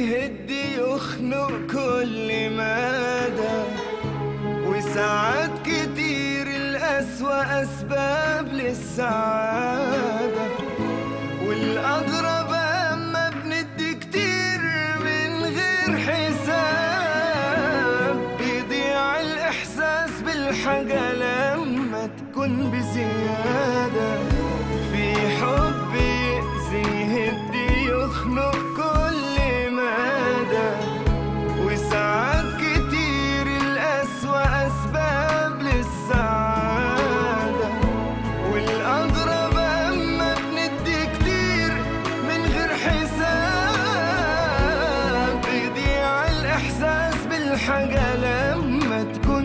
يهد يخنق كل مدى وساعات كتير الأسوأ أسباب للسعادة والأغرب أما بندي كتير من غير حساب بيضيع الإحساس بالحاجة لما تكون بزيادة في حب يأذي يهدي يخنق كل مدى وساعات كتير الأسوأ أسباب للسعادة والأغرب أما بندي كتير من غير حساب بيضيع الإحساس بالحاجة لما تكون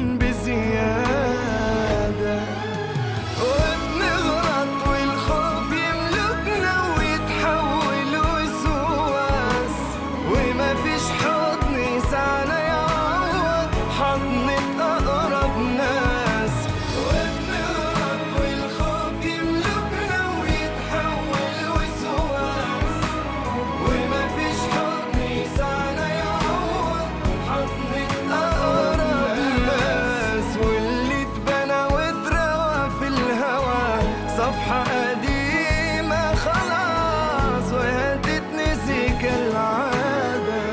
بزيادة وبنغلط والخوف يملكنا ويتحول وسواس وما فيش حضن يسعنا يعوض حضنة أقرب ناس وبنغلط والخوف يملكنا ويتحول وسواس وما فيش حضن يسعنا يعوض حضنة أقرب ناس واللي اتبنى واتروى في الهوى صفحة قديمة خلاص وهي تتنسي كالعادة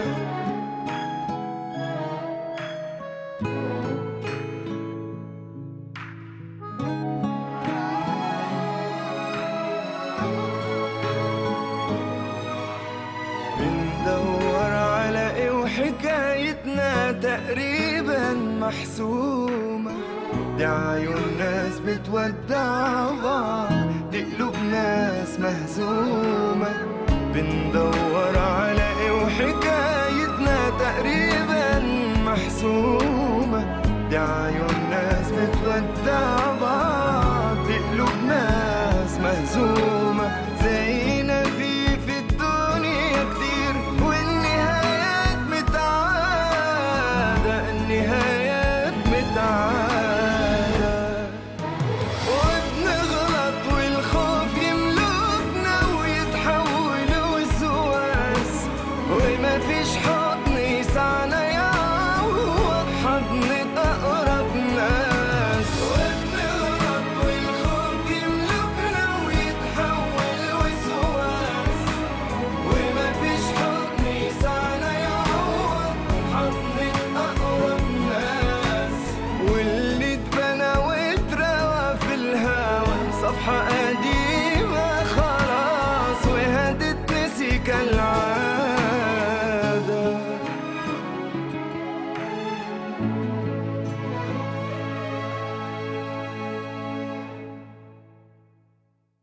بندور على ايه وحكايتنا تقريبا محسومة دي عيون ناس بتودع بعض دي قلوب ناس مهزومة بندور على ايه وحكايتنا